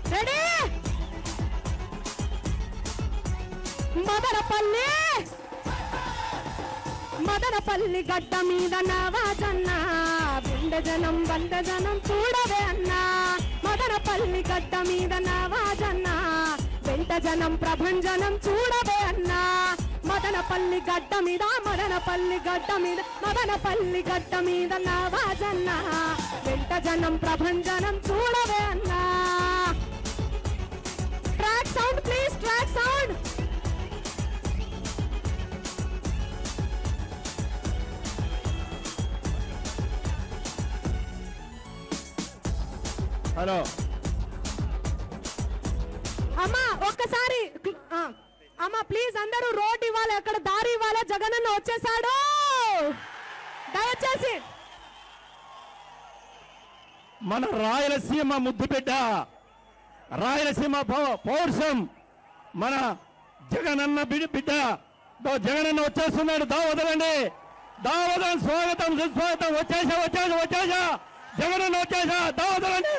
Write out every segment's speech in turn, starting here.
ready Madanapalle Madanapalle గడ్డ మీద నవాజన్న బిండ జనం బండ జనం చూడవే అన్నా మదనపల్లి గడ్డ మీద నవాజన్న వెంట జనం ప్రభంజనం చూడవే అన్నా మదనపల్లి గడ్డ మీద మదనపల్లి గడ్డ మీద మదనపల్లి గడ్డ మీద నవాజన్న వెంట జనం ప్రభంజనం చూడవే అన్నా track sound please track sound hello అమ్మా ఒక్కసారి ఆ, అమ్మా ప్లీజ్ అందరూ రోడ్ ఇవ్వాలి అక్కడ దారి ఇవ్వాలి జగనన్న వచ్చేసాడు దయచేసి మన రాయలసీమ ముద్దుబిడ్డ రాయలసీమ పౌ- పౌరుషం మన జగనన్న బిడ్డ బిడ్డ దో జగనన్న వచ్చేస్తున్నాడు దా వదలండి దా వదలండి స్వాగతం సుస్వాగతం వచ్చేసా వచ్చేసా వచ్చేసా జగనన్న వచ్చేసా దా వదలండి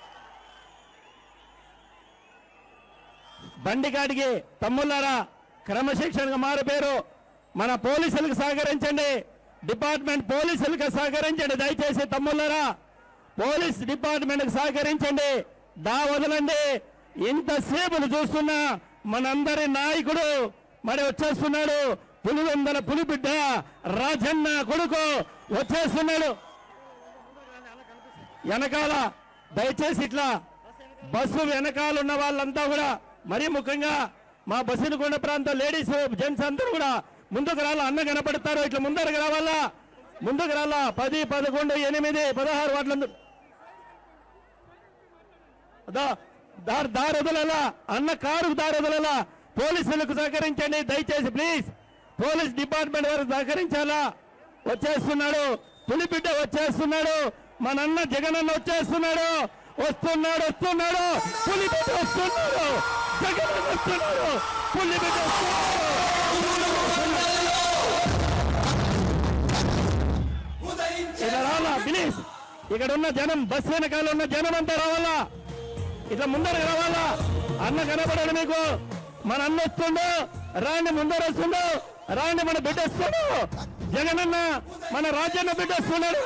బండికాడికి తమ్ముళ్ళారా క్రమశిక్షణగా మారు పేరు మన పోలీసులకు సహకరించండి డిపార్ట్మెంట్ పోలీసులకు సహకరించండి దయచేసి తమ్ముళ్ళారా పోలీస్ డిపార్ట్మెంట్ కు సహకరించండి దా వదలండి ఇంతసేపులు చూస్తున్నా మనందరి నాయకుడు మరి వచ్చేస్తున్నాడు పులివెందల పులిబిడ్డ రాజన్న కొడుకు వచ్చేస్తున్నాడు వెనకాల దయచేసి ఇట్లా బస్సు వెనకాల ఉన్న వాళ్ళంతా కూడా మరీ ముఖ్యంగా మా బస్సును కొండ ప్రాంతం లేడీస్ జెంట్స్ అందరూ కూడా ముందుకు రాలా అన్న కనపడతారు ఇట్లా ముందరకు రావాలా ముందుకు రాలా పది పదకొండు ఎనిమిది పదహారు వాటిలందరూ దా- దారి దారి వదలలా అన్న కారుకు దారి వదలలా పోలీసులకు సహకరించండి దయచేసి ప్లీజ్ పోలీస్ డిపార్ట్మెంట్ వారు సహకరించాలా వచ్చేస్తున్నాడు పులిబిడ్డ వచ్చేస్తున్నాడు మన అన్న జగనన్న వచ్చేస్తున్నాడు వస్తున్నాడు వస్తున్నాడు పులిబిడ్డ వస్తున్నాడు జగనన్న వస్తున్నాడు పులిబిడ్డ ఇక్కడ రావాలా ప్లీజ్ ఇక్కడ ఉన్న జనం బస్ వెనకాల ఉన్న జనం అంతా రావాలా ఇట్లా ముందరకు రావాలా అన్న కనపడాడు మీకు మన అన్న వస్తుండు రాండి ముందర వస్తుండు రాండి మన బిడ్డ వస్తాడు జగనన్న మన రాజన్న బిడ్డ వస్తున్నాడు